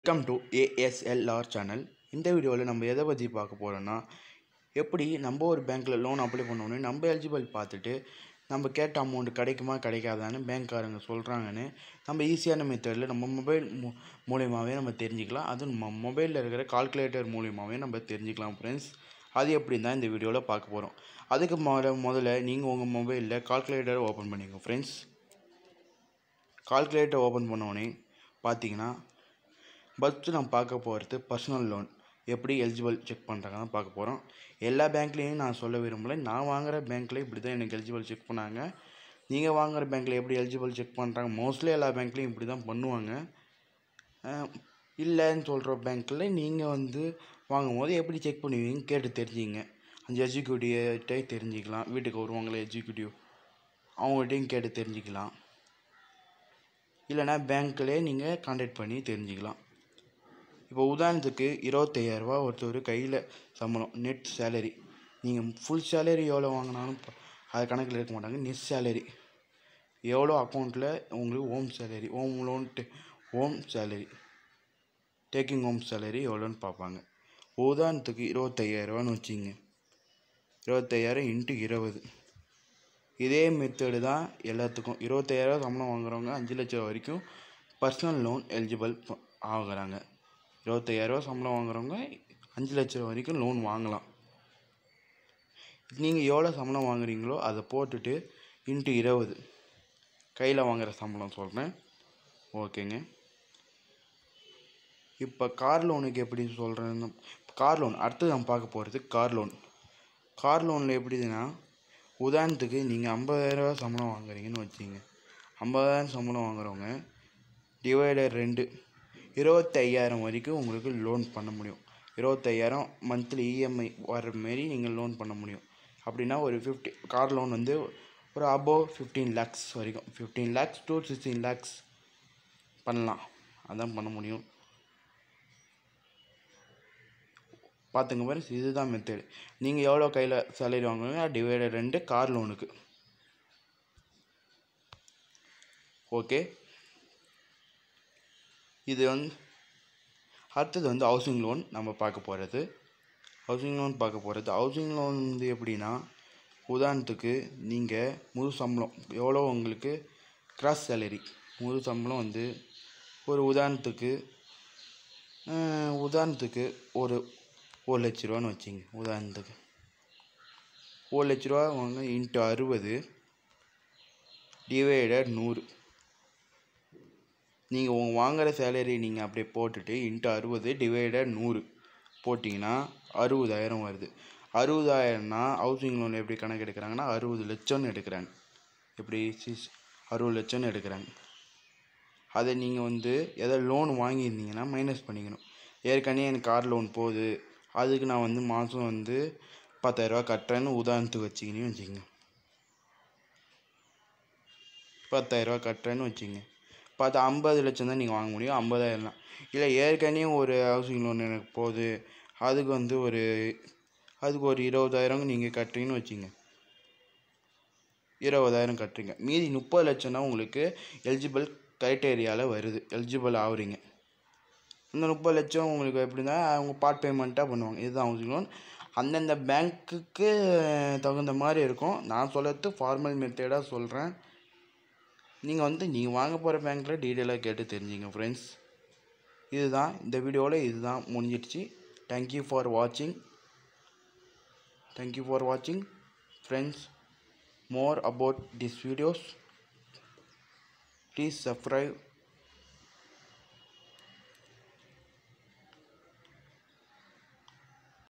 welcome to ASLR channel இந்த வீடியோவில் நம்ம எதை பற்றி பார்க்க போகிறோன்னா எப்படி நம்ம ஒரு பேங்க்கில் லோன் அப்ளை பண்ணோன்னு நம்ம எலிஜிபிள் பார்த்துட்டு நம்ம கேட்ட அமௌண்ட் கிடைக்குமா கிடைக்காதான்னு பேங்க்காரங்க சொல்கிறாங்கன்னு நம்ம ஈஸியான மெத்தடில் நம்ம மொபைல் மூ மூலியமாகவே நம்ம தெரிஞ்சுக்கலாம் அதுவும் நம்ம மொபைலில் இருக்கிற கால்குலேட்டர் மூலியமாகவே நம்ம தெரிஞ்சுக்கலாம் ஃப்ரெண்ட்ஸ் அது எப்படின்னு தான் இந்த வீடியோவில் பார்க்க போகிறோம் அதுக்கு முத முதல்ல நீங்கள் உங்கள் மொபைலில் கால்குலேட்டர் ஓப்பன் பண்ணிக்கோங்க ஃப்ரெண்ட்ஸ் கால்குலேட்டர் ஓப்பன் பண்ணோடனே பார்த்தீங்கன்னா ஃபஸ்ட்டு நான் பார்க்க போகிறது பர்சனல் லோன் எப்படி எலிஜிபிள் செக் பண்ணுறாங்கன்னு பார்க்க போகிறோம் எல்லா பேங்க்லேயும் நான் சொல்ல விரும்பல நான் வாங்குகிற பேங்க்கில் இப்படி தான் எனக்கு எலிஜிபிள் செக் பண்ணாங்க நீங்கள் வாங்குகிற பேங்க்கில் எப்படி எலிஜிபிள் செக் பண்ணுறாங்க மோஸ்ட்லி எல்லா பேங்க்லேயும் இப்படி தான் பண்ணுவாங்க அஹ் இல்லைன்னு சொல்கிற பேங்க்கில் நீங்கள் வந்து வாங்கும்போது எப்படி செக் பண்ணுவீங்க கேட்டு தெரிஞ்சுங்க அந்த எக்ஸிக்யூட்டிவ்கிட்டே தெரிஞ்சுக்கலாம் வீட்டுக்கு வருவாங்களே எக்ஸிக்யூட்டிவ் அவங்ககிட்டையும் கேட்டு தெரிஞ்சுக்கலாம் இல்லைனா பேங்க்கிலே நீங்கள் கான்டாக்ட் பண்ணி தெரிஞ்சுக்கலாம் இப்போ உதாரணத்துக்கு இருபத்தையாயிரரூபா ஒருத்தர் கையில் சம்பளம் நெட் சேலரி நீங்கள் ஃபுல் சேலரி எவ்வளோ வாங்கினாலும் ப- அது கணக்கில் எடுக்க மாட்டாங்க நெட் சேலரி எவ்வளோ அக்கௌண்ட்டில் உங்களுக்கு home salary home loan home salary taking home salary எவ்வளோன்னு பார்ப்பாங்க உதாரணத்துக்கு இருபத்தையாயிரரூபான்னு வச்சுங்க இருபத்தையாயிரம் இன்ட்டு இருபது இதே மெத்தடு தான் எல்லாத்துக்கும் இருபத்தாயிரம் சம்பளம் வாங்குறவங்க அஞ்சு லட்ச ரூபா வரைக்கும் பர்சனல் லோன் எலிஜிபிள் ஆகுறாங்க இருபத்தையாயிரரூவா சம்பளம் வாங்குறவங்க அஞ்சு லட்ச ரூபா வரைக்கும் லோன் வாங்கலாம் நீங்கள் எவ்வளோ சம்பளம் வாங்குறீங்களோ அதை போட்டுட்டு இன்ட்டு இருபது கையில் வாங்குற சம்பளம் சொல்கிறேன் ஓகேங்க இப்போ கார் லோனுக்கு எப்படி சொல்கிறேன்னு கார் லோன் அடுத்து நம்ம பார்க்க போகிறது கார் லோன் கார் லோனில் எப்படின்னா உதாரணத்துக்கு நீங்கள் ஐம்பதாயிரரூவா சம்பளம் வாங்குறீங்கன்னு வச்சுங்க ஐம்பதாயிரம் சம்பளம் வாங்குறவங்க டிவைடர் ரெண்டு இருபத்தையாயிரம் வரைக்கும் உங்களுக்கு லோன் பண்ண முடியும் இருபத்தையாயிரம் மந்த்லி இஎம்ஐ வர்ற மாரி நீங்கள் லோன் பண்ண முடியும் அப்படின்னா ஒரு ஃபிஃப்டி கார் லோன் வந்து ஒரு அபோவ் ஃபிஃப்டீன் லேக்ஸ் வரைக்கும் fifteen lakhs to sixteen lakhs பண்ணலாம் அதான் பண்ண முடியும் பார்த்துங்க பாரு இதுதான் மெத்தடு நீங்கள் எவ்வளோ கையில் சேலரி வாங்குவீங்க டிவைடட் ரெண்டு கார் லோனுக்கு ஓகே இது வந்து அடுத்தது வந்து ஹவுசிங் லோன் நம்ம பார்க்க போகிறது ஹவுசிங் லோன் பார்க்க போகிறது ஹவுசிங் லோன் வந்து எப்படின்னா உதாரணத்துக்கு நீங்கள் முழு சம்பளம் எவ்வளோ உங்களுக்கு கிராஸ் சேலரி முழு சம்பளம் வந்து ஒரு உதாரணத்துக்கு அஹ், உதாரணத்துக்கு ஒரு ஒரு லட்ச ரூபான்னு வச்சுங்க உதாரணத்துக்கு ஒரு லட்ச ரூபா வாங்க இன்ட்டு அறுபது டிவைடட் நூறு நீங்கள் உங்கள் வாங்குகிற சேலரி நீங்கள் அப்படியே போட்டுட்டு இன்ட்டு அறுபது டிவைடட் நூறு போட்டிங்கன்னா அறுபதாயிரம் வருது அறுபதாயிரம்னா ஹவுசிங் லோன் எப்படி கணக்கு எடுக்கிறாங்கன்னா அறுபது லட்சம்னு எடுக்கிறாங்க எப்படி சிஸ் அறுபது லட்சம்னு எடுக்கிறாங்க அதை நீங்கள் வந்து எதோ லோன் வாங்கியிருந்தீங்கன்னா மைனஸ் பண்ணிக்கணும் ஏற்கனவே எனக்கு கார் லோன் போகுது அதுக்கு நான் வந்து மாதம் வந்து பத்தாயிரரூவா கட்டுறேன்னு உதாரணத்துக்கு வச்சுக்கினே வச்சுக்கோங்க பத்தாயிரரூவா கட்டுறேன்னு வச்சுங்க பார்த்து ஐம்பது லட்சம் தான் நீங்கள் வாங்க முடியும் ஐம்பதாயிரம் தான் இல்லை ஏற்கனவே ஒரு ஹவுசிங் லோன் எனக்கு போகுது அதுக்கு வந்து ஒரு அதுக்கு ஒரு இருபதாயிரம் நீங்கள் கட்டுறீங்கன்னு வச்சுங்க இருபதாயிரம் கட்டுறீங்க மீதி முப்பது லட்சம் தான் உங்களுக்கு எலிஜிபிள் க்ரைட்டேரியாவில் வருது எலிஜிபிள் ஆகுறீங்க இந்த முப்பது லட்சம் உங்களுக்கு எப்படின்னா அவங்க பார்ட் பேமெண்ட்டாக பண்ணுவாங்க இதுதான் ஹவுசிங் லோன் அந்தந்த பேங்க்குக்கு தகுந்த மாதிரி இருக்கும் நான் சொல்கிறது ஃபார்மல் மெத்தடாக சொல்கிறேன் நீங்கள் வந்து நீங்கள் வாங்க போகிற பேங்க்கில் டீட்டெயிலாக கேட்டு தெரிஞ்சுங்க ஃப்ரெண்ட்ஸ் இதுதான் இந்த வீடியோவில் இதுதான் முடிஞ்சிடுச்சு தேங்க்யூ ஃபார் வாட்சிங் தேங்க்யூ ஃபார் வாட்சிங் friends more about these videos please subscribe